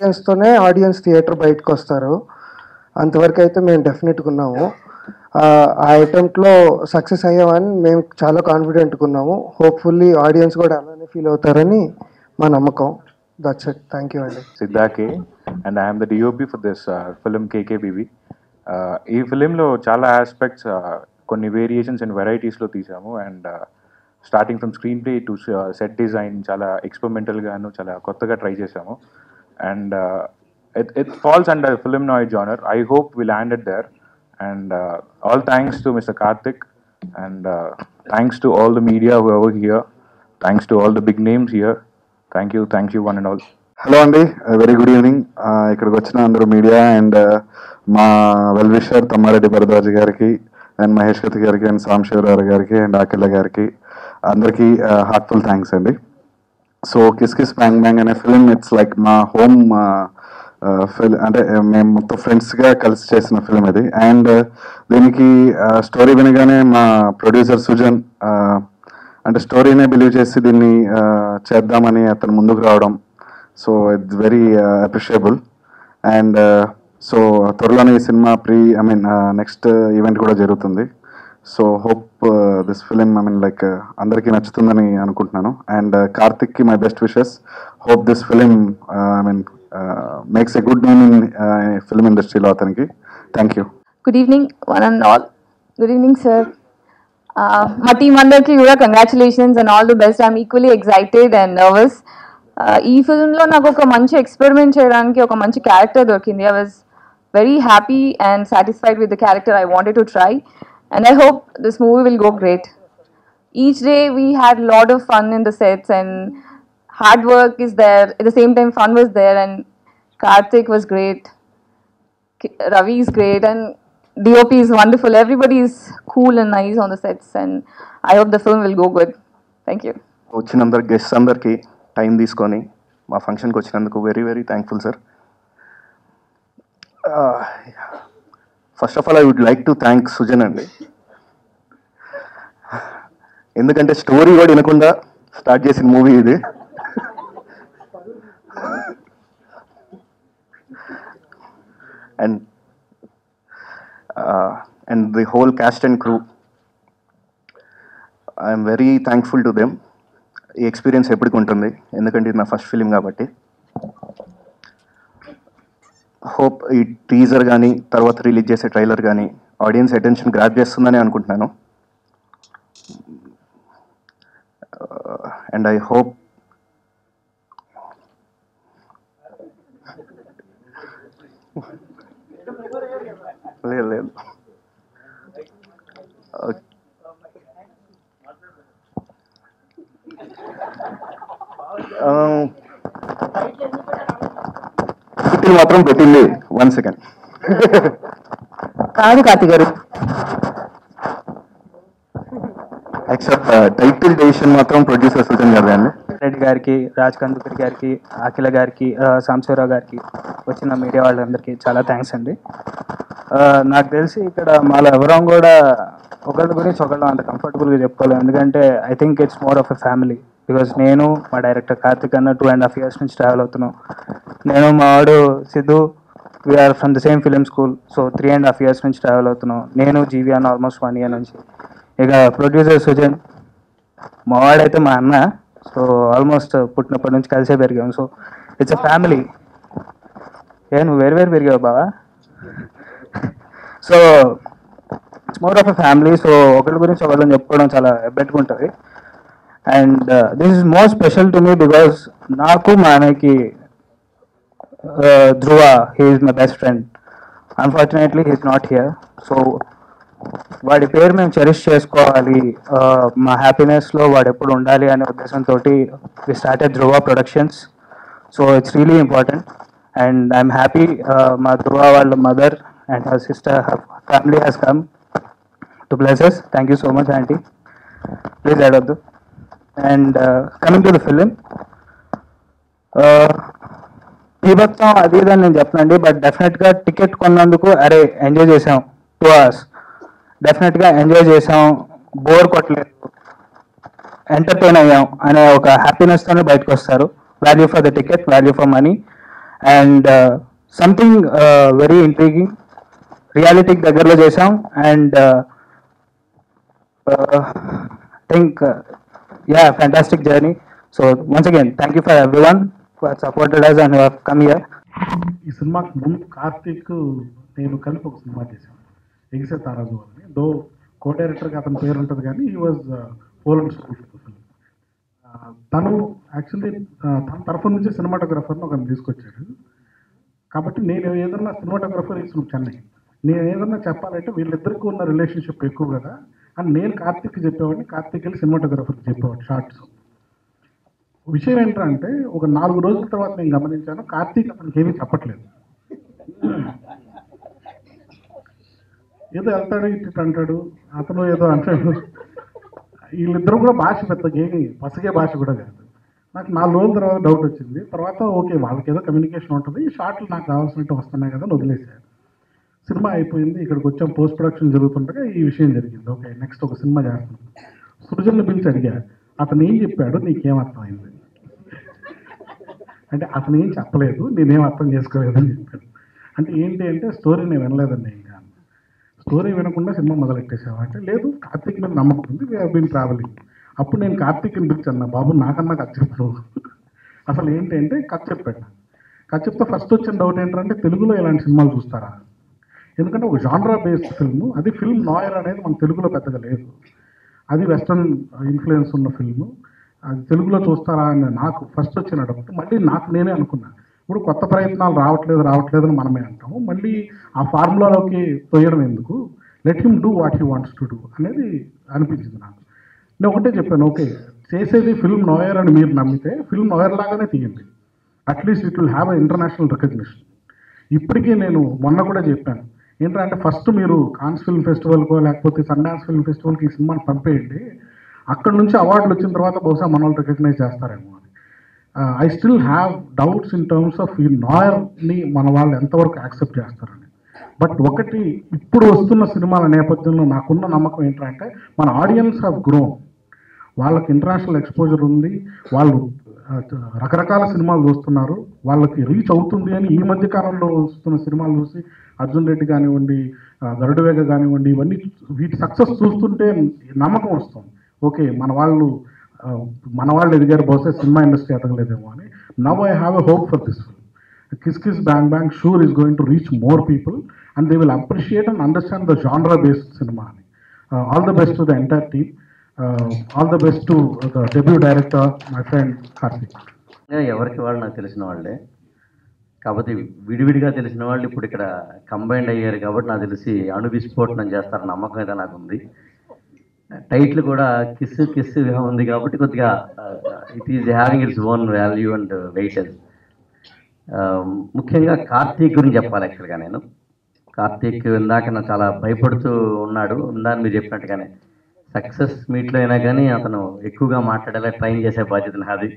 ఎక్స్పీరియన్స్తోనే audience theatre బయటకు వస్తారు అంతవరకు అయితే మేము డెఫినెట్గా ఉన్నాము ఆ అటెంప్ట్లో సక్సెస్ అయ్యామని మేము చాలా కాన్ఫిడెంట్గా ఉన్నాము హోప్ఫుల్లీ ఆడియన్స్ కూడా అలానే ఫీల్ అవుతారని మా నమ్మకం దట్స్ ఇట్ థ్యాంక్ యూ అండి Siddha K, and I am the DOP for this uh, film KKBB. Uh, ఈ ఫిలింలో చాలా ఆస్పెక్ట్స్ కొన్ని వేరియేషన్స్ అండ్ వెరైటీస్లో తీసాము and starting from screenplay to set design చాలా ఎక్స్పెరిమెంటల్గాను చాలా కొత్తగా ట్రై చేసాము and it it falls under film noir genre I hope we landed there and all thanks to mister Karthik and thanks to all the media whoever here thanks to all the big names here thank you thank you one and all hello అండి very good evening ఇక్కడికి వచ్చిన అందరూ media and మా well wisher Tammareddy Bharadwaj గారికి and Mahesh Kathi గారికి and Sam Sivarao గారికి and Akhila గారికి అందరికీ హార్ట్ఫుల్ థ్యాంక్స్ అండి so kiss kiss bang bang అనే ఫిలిం ఇట్స్ లైక్ మా హోమ్ ఫిల్ అంటే మేము మొత్తం ఫ్రెండ్స్గా కలిసి చేసిన ఫిలిం ఇది అండ్ దీనికి స్టోరీ వినగానే మా ప్రొడ్యూసర్ సుజన్ uh, అంటే స్టోరీనే బిలీవ్ చేసి దీన్ని uh, చేద్దామని అతను ముందుకు రావడం so it's very appreciable and so త్వరలోనే ఈ సినిమా pre I mean next event కూడా జరుగుతుంది so hope this film I mean like అందరికీ నచ్చుతుందని అనుకుంటున్నాను అండ్ కార్తిక్కి my best wishes hope this film I mean makes a good name in film ఇండస్ట్రీలో అతనికి thank you good evening one and all good evening sir మా team అందరికీ కూడా congratulations and all the best I'm equally excited and nervous ఈ ఫిల్మ్లో నాకు ఒక మంచి ఎక్స్పెరిమెంట్ చేయడానికి ఒక మంచి క్యారెక్టర్ దొరికింది I was very happy and satisfied with the character I wanted to try and I hope this movie will go great each day we had a lot of fun in the sets and hard work is there at the same time fun was there and karthik was great K- ravi is great and dop is wonderful everybody is cool and nice on the sets and i hope the film will go good thank you వచ్చినందరు guest అందరికీ time తీసుకొని మా ఫంక్షన్కి వచ్చినందుకు very very thankful sir first of all I would like to thank Sujan అండి ఎందుకంటే story కూడా వినకుండా స్టార్ట్ చేసిన మూవీ ఇది and and the whole cast and crew I'm very thankful to them ఈ ఎక్స్పీరియన్స్ ఎప్పటికి ఉంటుంది ఎందుకంటే ఇది నా ఫస్ట్ ఫిలిం కాబట్టి హోప్ ఈ టీజర్ కానీ తర్వాత రిలీజ్ చేసే ట్రైలర్ కానీ ఆడియన్స్ అటెన్షన్ గ్రాప్ చేస్తుందని అనుకుంటున్నాను అండ్ ఐ హోప్ లేదు లేదు టైటిల్ మాత్రం పెట్టింది వన్ సెకండ్ కాదు Karthik garu accept title decision మాత్రం ప్రొడ్యూసర్ సుజన్ గారు అండి రెడ్డి గారికి రాజ్ కందుకరి గారికి అఖిల గారికి ఆ, సాంబశివరావు గారికి వచ్చిన మీడియా వాళ్ళందరికీ చాలా థ్యాంక్స్ అండి ఆ, నాకు తెలిసి ఇక్కడ మాలో ఎవరం కూడా ఒకళ్ళ గురించి ఒకళ్ళు అంత కంఫర్టబుల్గా చెప్పుకోలేము ఎందుకంటే I think it's more of a family because నేను మా డైరెక్టర్ కార్తిక్ అన్న టూ అండ్ హాఫ్ ఇయర్స్ నుంచి ట్రావెల్ అవుతున్నాం నేను మా వాడు Siddhu we're from the same film school so three and half years నుంచి ట్రావెల్ అవుతున్నాం నేను జీవి అన్న ఆల్మోస్ట్ వన్ ఇయర్ నుంచి ఇక ప్రొడ్యూసర్ సుజన్ మా వాడైతే మా అన్న సో ఆల్మోస్ట్ పుట్టినప్పటి నుంచి కలిసే పెరిగాం సో ఇట్స్ అ ఫ్యామిలీ ఏ నువ్వు వేరు వేరు పెరిగావు బావా so it's more of a family so ఒకరి గురించి ఒకళ్ళని చెప్పుకోవడం చాలా ఎబ్బెట్టుగా ఉంటుంది and this is more special to me because నాకు మా అన్నకి Dhruva he's my best friend unfortunately he's not here so వాడి పేరు మేము చెరిష్ చేసుకోవాలి ఆ, మా హ్యాపీనెస్లో వాడు ఎప్పుడు ఉండాలి అనే ఉద్దేశంతో we started Dhruva productions so it's really important and I'm happy మా ధ్రువ వాళ్ళ mother and her sister family has come to places thank you so much aunty please అడవద్దు and coming to the film బీభత్సం అది ఇది అని నేను చెప్పనండి బట్ డెఫినెట్గా టికెట్ కొన్నందుకు అరే ఎంజాయ్ చేసాం టూ అవర్స్ డెఫినెట్గా ఎంజాయ్ చేసాం బోర్ కొట్టలేదు ఎంటర్టైన్ అయ్యాం అనే ఒక హ్యాపీనెస్తోనే బయటకు వస్తారు value for the ticket value for money and something very intriguing రియాలిటీకి దగ్గరలో చేసాం and think yeah fantastic journey so once again thank you for everyone for supported us and come year ఈ సినిమాకి ముందు కార్తీక్ నేను కలిపి ఒక సినిమా చేశాను ఎగిసే తారాజు అని దో కో డైరెక్టర్కి అతని పేరు ఉంటుంది కానీ ఈ వాజ్ పోలండ్ స్కూల్ ఫిల్మ్ తను యాక్చువల్లీ తన తరఫు నుంచి సినిమాటోగ్రఫర్ని ఒకరిని తీసుకొచ్చాడు కాబట్టి నేను ఏదన్నా సినిమాటోగ్రఫర్ ఇచ్చిన చెన్నై నేను ఏదన్నా చెప్పాలంటే వీళ్ళిద్దరికి ఉన్న రిలేషన్షిప్ ఎక్కువ కదా అని నేను కార్తీక్ చెప్పేవాడిని కార్తీక్ వెళ్ళి సినిమాటోగ్రఫర్కి చెప్పేవాడు షార్ట్స్ విషయం ఏంటంటే ఒక నాలుగు రోజుల తర్వాత నేను గమనించాను కార్తీక్ అతనికి ఏమీ చెప్పట్లేదు ఏదో వెళ్తాడు ఇటు అంటాడు అతను ఏదో అంటాడు వీళ్ళిద్దరూ కూడా భాష పెద్దగా ఏమి పసగే భాష కూడా కాదు నాకు నాలుగు రోజుల తర్వాత డౌట్ వచ్చింది తర్వాత ఓకే వాళ్ళకి ఏదో కమ్యూనికేషన్ ఉంటుంది ఈ షార్ట్లు నాకు కావాల్సినట్టు వస్తున్నాయి కదా అని వదిలేశారు సినిమా అయిపోయింది ఇక్కడికి వచ్చాం పోస్ట్ ప్రొడక్షన్ జరుగుతుండగా ఈ విషయం జరిగింది ఓకే నెక్స్ట్ ఒక సినిమా చేస్తున్నాం సృజన్ను పిలిచి అడిగా అతను ఏం చెప్పాడు నీకేం అర్థమైంది అంటే అతను ఏం చెప్పలేదు నేనేం అర్థం చేసుకోలేదని చెప్పాడు అంటే ఏంటి అంటే స్టోరీ నేను వినలేదండి ఇంకా స్టోరీ వినకుండా సినిమా మొదలెట్టేసావా అంటే లేదు కార్తీక్ మీద నమ్మకం ఉంది వీ బీన్ ట్రావెలింగ్ అప్పుడు నేను కార్తీక్ని పిలిచి అన్న బాబు నాకన్నా కథ చెప్పు అసలు ఏంటి అంటే కథ చెప్పాడు కథ చెప్తే ఫస్ట్ వచ్చిన డౌట్ ఏంటంటే తెలుగులో ఇలాంటి సినిమాలు చూస్తారా ఎందుకంటే ఒక జాన్రా బేస్డ్ ఫిల్మ్ అది ఫిల్మ్ నాయర్ అనేది మన తెలుగులో పెద్దగా లేదు అది వెస్ట్రన్ ఇన్ఫ్లుయెన్స్ ఉన్న ఫిల్మ్ అది తెలుగులో చూస్తారా అని నాకు ఫస్ట్ వచ్చిన డౌట్ మళ్ళీ నాకు నేనే అనుకున్నా ఇప్పుడు కొత్త ప్రయత్నాలు రావట్లేదు రావట్లేదు అని మనమే అంటాము మళ్ళీ ఆ ఫార్ములాలోకి తోయడం ఎందుకు let him do what he wants to do అనేది అనిపించింది నాకు నేను ఒకటే చెప్పాను ఓకే చేసేది ఫిల్మ్ నోయర్ అని మీరు నమ్మితే ఫిల్మ్ నోయర్ లాగానే తీయండి at least it will have a international recognition ఇప్పటికీ నేను మొన్న కూడా చెప్పాను ఏంటంటే ఫస్ట్ మీరు కాన్స్ ఫిల్మ్ ఫెస్టివల్కో లేకపోతే సన్డాన్స్ ఫిల్మ్ ఫెస్టివల్కి ఈ సినిమాని పంపేయండి అక్కడ నుంచి అవార్డులు వచ్చిన తర్వాత బహుశా మన వాళ్ళు రికగ్నైజ్ చేస్తారేమో అని I still have doubts in terms of ఈ నాయర్ని మన వాళ్ళు ఎంతవరకు యాక్సెప్ట్ చేస్తారని బట్ ఒకటి ఇప్పుడు వస్తున్న సినిమాల నేపథ్యంలో నాకున్న నమ్మకం ఏంటంటే మన ఆడియన్స్ హ్యావ్ గ్రోన్ వాళ్ళకి ఇంటర్నేషనల్ ఎక్స్పోజర్ ఉంది వాళ్ళు ఆ, రకరకాల సినిమాలు చూస్తున్నారు వాళ్ళకి రీచ్ అవుతుంది అని ఈ మధ్య కాలంలో వస్తున్న సినిమాలు చూసి అర్జున్ రెడ్డి కానివ్వండి ఆ, గరుడవేగ కానివ్వండి ఇవన్నీ చూ- వీటి సక్సెస్ చూస్తుంటే నమ్మకం వస్తుంది ఓకే మన వాళ్ళు ఆ, మన వాళ్ళు ఎదిగారు బహుశా సినిమా ఇండస్ట్రీ ఎదగలేదేమో అని now I have a hope for this film kiss kiss bang bang sure is going to reach more people and they will appreciate and understand the genre based cinema అని all the best to the entire team all the best to the debut director my friend Karthik ఇంకా ఎవరికి వాళ్ళు నాకు తెలిసిన వాళ్ళే కాకపోతే విడివిడిగా తెలిసిన వాళ్ళు ఇప్పుడు ఇక్కడ కంబైండ్ అయ్యారు కాబట్టి నాకు తెలిసి అణు విస్ఫోటనం చేస్తారన్న నమ్మకం అయితే నాకు ఉంది టైటిల్ కూడా కిస్ కిస్గా ఉంది కాబట్టి కొద్దిగా it is having its own value and weightage ముఖ్యంగా కార్తీక్ గురించి చెప్పాలి యాక్చువల్గా నేను కార్తీక్ ఇందాక నా చాలా భయపడుతూ ఉన్నాడు ఇందాక మీరు చెప్పినట్టుగానే సక్సెస్ మీట్లో అయినా కానీ అతను ఎక్కువగా మాట్లాడేలా ట్రైన్ చేసే బాధ్యత నాది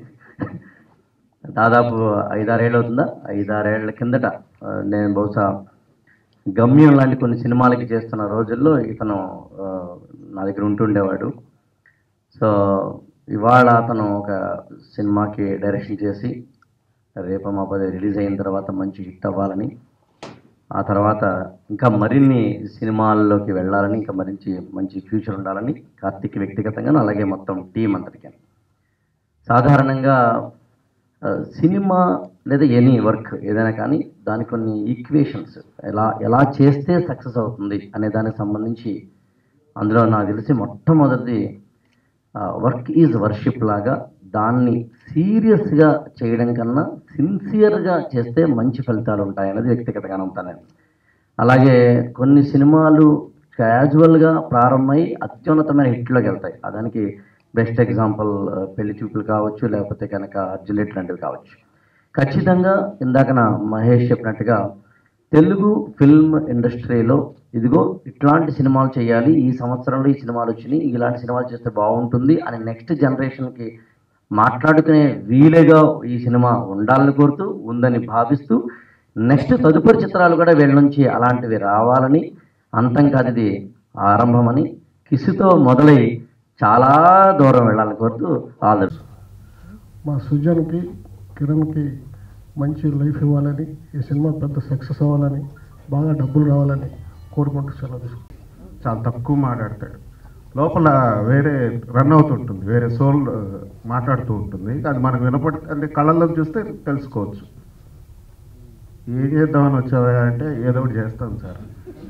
దాదాపు ఐదారేళ్ళు అవుతుందా ఐదారేళ్ల కిందట ఆ, నేను బహుశా గమ్యం లాంటి కొన్ని సినిమాలకి చేస్తున్న రోజుల్లో ఇతను ఆ, నా దగ్గర ఉంటుండేవాడు సో ఇవాళ అతను ఒక సినిమాకి డైరెక్షన్ చేసి రేపు మా పది రిలీజ్ అయిన తర్వాత మంచి హిట్ అవ్వాలని ఆ తర్వాత ఇంకా మరిన్ని సినిమాల్లోకి వెళ్ళాలని ఇంకా మరించి మంచి ఫ్యూచర్ ఉండాలని కార్తీక్ వ్యక్తిగతంగా అలాగే మొత్తం టీం అంతటికి సాధారణంగా ఆ, సినిమా లేదా ఎనీ వర్క్ ఏదైనా కానీ దాని కొన్ని ఈక్వేషన్స్ ఎలా ఎలా చేస్తే సక్సెస్ అవుతుంది అనే దానికి సంబంధించి అందులో నాకు తెలిసి మొట్టమొదటిది వర్క్ ఈజ్ వర్షిప్ లాగా దాన్ని సీరియస్గా చేయడం కన్నా సిన్సియర్గా చేస్తే మంచి ఫలితాలు ఉంటాయన్నది వ్యక్తిగతంగా నమ్ముతాను నేను అలాగే కొన్ని సినిమాలు క్యాజువల్గా ప్రారంభమై అత్యున్నతమైన హిట్లోకి వెళ్తాయి ఆ దానికి బెస్ట్ ఎగ్జాంపుల్ పెళ్లి చూపులు కావచ్చు లేకపోతే కనుక అర్జులెట్ లాంటివి కావచ్చు ఖచ్చితంగా ఇందాక నా మహేష్ చెప్పినట్టుగా తెలుగు ఫిల్మ్ ఇండస్ట్రీలో ఇదిగో ఇట్లాంటి సినిమాలు చేయాలి ఈ సంవత్సరంలో ఈ సినిమాలు వచ్చినాయి ఇలాంటి సినిమాలు చేస్తే బాగుంటుంది అని నెక్స్ట్ జనరేషన్కి మాట్లాడుకునే వీలుగా ఈ సినిమా ఉండాలని కోరుతూ ఉందని భావిస్తూ నెక్స్ట్ తదుపరి చిత్రాలు కూడా వీళ్ళ నుంచి అలాంటివి రావాలని అంతం కాదు ఇది ఆరంభమని కిసుతో మొదలై చాలా దూరం వెళ్ళాలని కోరుతూ ఆల్ ద మా సృజన్కి కిరణ్కి మంచి లైఫ్ ఇవ్వాలని ఈ సినిమా పెద్ద సక్సెస్ అవ్వాలని బాగా డబ్బులు రావాలని కోరుకుంటూ సెలవు తీసుకుంటాను చాలా తక్కువ మాట్లాడతాడు లోపల వేరే రన్ అవుతుంటుంది వేరే సోల్ ఆ, మాట్లాడుతూ ఉంటుంది అది మనకు వినపడి అంటే కళ్ళల్లో చూస్తే తెలుసుకోవచ్చు ఏం చేద్దామని వచ్చావా అంటే ఏదో ఒకటి చేస్తాను సార్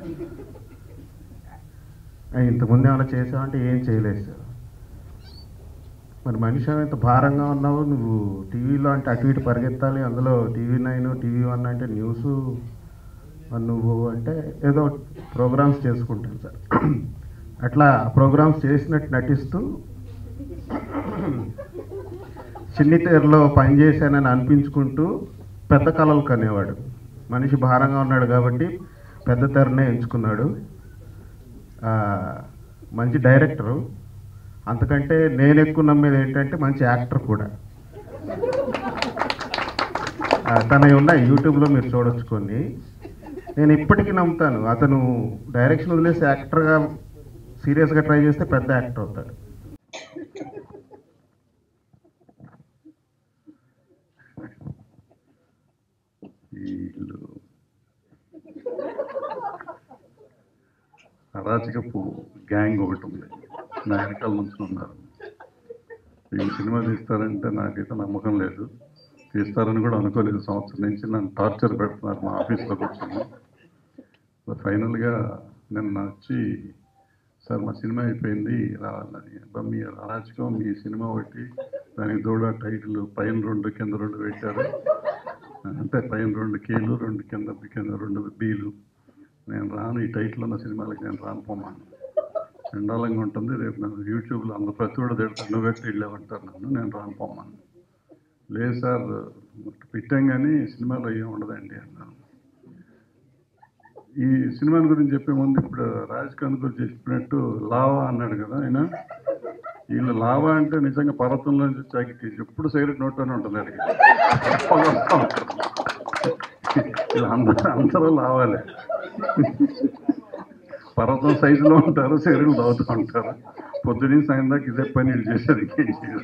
ఆ, ఇంతకుముందు ఏమైనా చేసావంటే ఏం చేయలేదు సార్ మరి మనిషి ఇంత భారంగా ఉన్నావు నువ్వు టీవీలో అంటే అటు ఇటు పరిగెత్తాలి అందులో టీవీ నైన్ టీవీ వన్ అంటే న్యూస్ మరి నువ్వు అంటే ఏదో ప్రోగ్రామ్స్ చేసుకుంటాను సార్ అట్లా ప్రోగ్రామ్స్ చేసినట్టు నటిస్తూ చిన్ని తెరలో పనిచేశానని అనిపించుకుంటూ పెద్ద కళలు కనేవాడు మనిషి భారంగా ఉన్నాడు కాబట్టి పెద్ద తెరనే ఎంచుకున్నాడు ఆ, మంచి డైరెక్టరు అంతకంటే నేను ఎక్కువ నమ్మేది ఏంటంటే మంచి యాక్టర్ కూడా ఆ, తనవి ఉన్నాయి యూట్యూబ్లో మీరు చూడొచ్చు కొన్ని నేను ఇప్పటికీ నమ్ముతాను అతను డైరెక్షన్ వదిలేసి యాక్టర్గా సీరియస్గా ట్రై చేస్తే పెద్ద యాక్టర్ అవుతాడు వీళ్ళు అరాచకపు గ్యాంగ్ ఒకటి ఉంది నా వెనకాల నుంచి ఉన్నారు వీళ్ళు సినిమా తీస్తారంటే నాకైతే నమ్మకం లేదు తీస్తారని కూడా అనుకోలేదు సంవత్సరం నుంచి నన్ను టార్చర్ పెడుతున్నారు మా ఆఫీస్లో కూర్చొని ఫైనల్గా నిన్న వచ్చి సార్ మా సినిమా అయిపోయింది రావాలని అబ్బా మీ అరాచకం మీ సినిమా ఒకటి దానికి తోడు ఆ టైటిల్ పైన రెండు కింద రెండు పెట్టారు అంటే పైన రెండు కేలు రెండు కింద కింద రెండు బీలు నేను రాను ఈ టైటిల్ ఉన్న సినిమాలకి నేను రాను పోమాను చండాలంగా ఉంటుంది రేపు నన్ను యూట్యూబ్లో అందరు ప్రతి కూడా తిడతారు నువ్వే వెళ్ళామంటారు నన్ను నేను రాను పోమాను లేదు సార్ పెట్టాం కానీ సినిమాలో ఏం ఉండదండి అన్నాను ఈ సినిమా గురించి చెప్పే ముందు ఇప్పుడు రాజ్ ఖాన్ గురించి చెప్పినట్టు లావా అన్నాడు కదా ఆయన వీళ్ళు లావా అంటే నిజంగా పర్వతంలో నుంచి చాకి ఎప్పుడు సైలెంట్ నోట్లోనే ఉంటుంది అడిగి వీళ్ళు అందరూ అందరూ లావాలే పర్వతం సైజులో ఉంటారు శరీరం తాగుతూ ఉంటారు పొద్దున సాయం దాకా ఇదే పని వీళ్ళు చేసేది ఇంకేం చేయరు.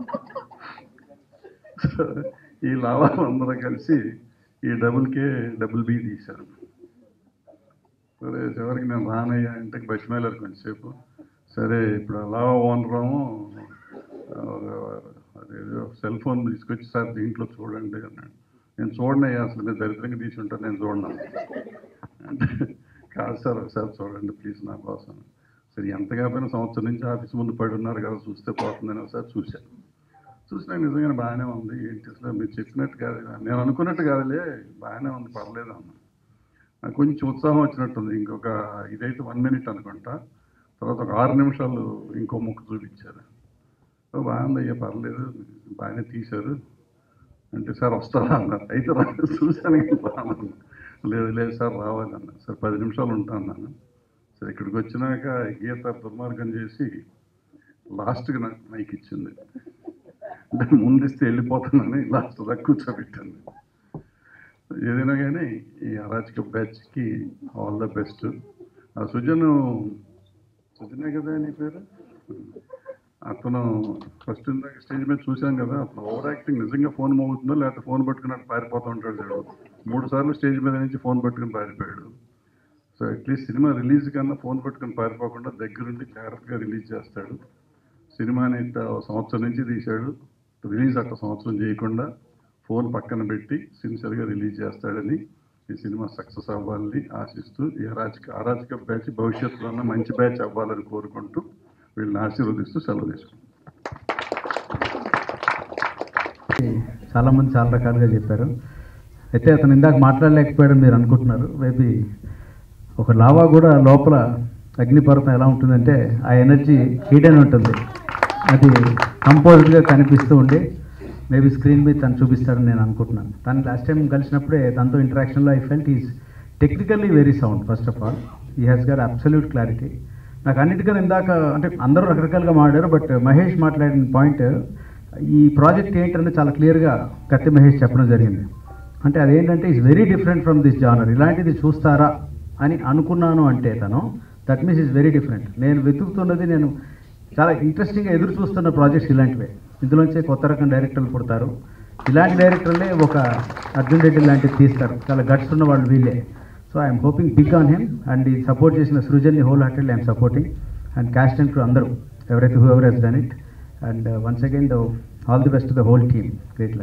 సో, ఈ లావాలు అందరూ కలిసి ఈ డబుల్ కే డబుల్ బి తీశారు సరే చివరికి నేను రానయ్యా అంటే బతిమేలారు కొంచెంసేపు సరే ఇప్పుడు లావా ఓనరాము అదేదో సెల్ ఫోన్ తీసుకొచ్చి సార్ దీంట్లో చూడండి అన్నాడు నేను చూడనయ్యా అసలు మీరు దరిద్రంగా తీసి ఉంటాను నేను చూడను అంటే కాదు సార్ ఒకసారి చూడండి ప్లీజ్ నా కోసం సరే ఎంత కాకపోయినా సంవత్సరం నుంచి ఆఫీస్ ముందు పడి ఉన్నారు కదా చూస్తే పోతుందని ఒకసారి చూశాను చూసినా నిజంగానే బాగానే ఉంది ఏంటి అసలు మీరు చెప్పినట్టు కాదు నేను అనుకున్నట్టు కాదులే బాగానే ఉంది పర్లేదు అన్న నాకు కొంచెం ఉత్సాహం వచ్చినట్టుంది ఇంకొక ఇదైతే వన్ మినిట్ అనుకుంటా తర్వాత ఒక ఆరు నిమిషాలు ఇంకో ముక్క చూపించారు ఓ, బాగుంది అయ్యా పర్లేదు బాగానే తీశారు అంటే సార్ వస్తారా అన్నారు అయితే రా చూశాను కానీ రాను లేదు లేదు సార్ రావాలి అన్న సార్ పది నిమిషాలు ఉంటాను అన్నాను సరే ఇక్కడికి వచ్చినాక గీత దుర్మార్గం చేసి లాస్ట్కి నాకు మైక్ ఇచ్చింది అంటే ముందిస్తే వెళ్ళిపోతున్నానని లాస్ట్ దాకా కూర్చోబెట్టింది ఏదైనా కానీ ఈ అరాచక బ్యాచ్కి ఆల్ ద బెస్ట్ ఆ సుజను సుజనే కదా నీ పేరు అతను ఫస్ట్ ఇందాక స్టేజ్ మీద చూశాం కదా అతను ఓవర్ యాక్టింగ్ నిజంగా ఫోన్ మోగుతుందో లేకపోతే ఫోన్ పట్టుకున్నట్టు పారిపోతూ ఉంటాడు చూడు మూడు సార్లు స్టేజ్ మీద నుంచి ఫోన్ పట్టుకుని పారిపోయాడు సో అట్లీస్ట్ సినిమా రిలీజ్ కన్నా ఫోన్ పట్టుకుని పారిపోకుండా దగ్గరుండి జాగ్రత్తగా రిలీజ్ చేస్తాడు సినిమాని ఇట్ట ఓ సంవత్సరం నుంచి తీశాడు రిలీజ్ అట్ట సంవత్సరం చేయకుండా ఫోన్ పక్కన పెట్టి సిన్సియర్గా రిలీజ్ చేస్తాడని ఈ సినిమా సక్సెస్ అవ్వాలని ఆశిస్తూ ఈ అరాచక అరాచక బ్యాచ్ భవిష్యత్తులో ఉన్న మంచి బ్యాచ్ అవ్వాలని కోరుకుంటూ వీళ్ళని ఆశీర్వదిస్తూ సెలవు తీసుకుంటాం చాలామంది చాలా రకాలుగా చెప్పారు అయితే అతను ఇందాక మాట్లాడలేకపోయాడని మీరు అనుకుంటున్నారు మేబీ ఒక లావా కూడా లోపల అగ్నిపర్వతం ఎలా ఉంటుందంటే ఆ ఎనర్జీ హీడెన్ ఉంటుంది అది కంపోజ్డ్గా కనిపిస్తూ ఉండి మేబీ స్క్రీన్ మీద తను చూపిస్తాడని నేను అనుకుంటున్నాను తను లాస్ట్ టైం కలిసినప్పుడే తనతో ఇంటరాక్షన్లో I felt is technically very sound first of all he has got absolute clarity నాకు అన్నిటికన్నా ఇందాక అంటే అందరూ రకరకాలుగా మాట్లాడారు బట్ మహేష్ మాట్లాడిన పాయింట్ ఈ ప్రాజెక్ట్ ఏంటంటే చాలా క్లియర్గా కత్తి మహేష్ చెప్పడం జరిగింది అంటే అదేంటంటే is very different from this genre ఇలాంటిది చూస్తారా అని అనుకున్నాను అంటే తను that means is very different నేను వెతుకుతున్నది నేను చాలా ఇంట్రెస్టింగ్గా ఎదురు చూస్తున్న ప్రాజెక్ట్స్ ఇలాంటివే ఇందులోంచే కొత్త రకం డైరెక్టర్లు పుడతారు ఇలాంటి డైరెక్టర్లే ఒక అర్జున్ రెడ్డి లాంటిది తీస్తారు చాలా గట్స్ ఉన్న వాళ్ళు వీళ్ళే so I'm hoping big on him and ఈ సపోర్ట్ చేసిన సృజన్ని whole hearted I'm supporting and cast and crew అందరూ ఎవరైతే whoever he's done it and once again the all the best the whole team great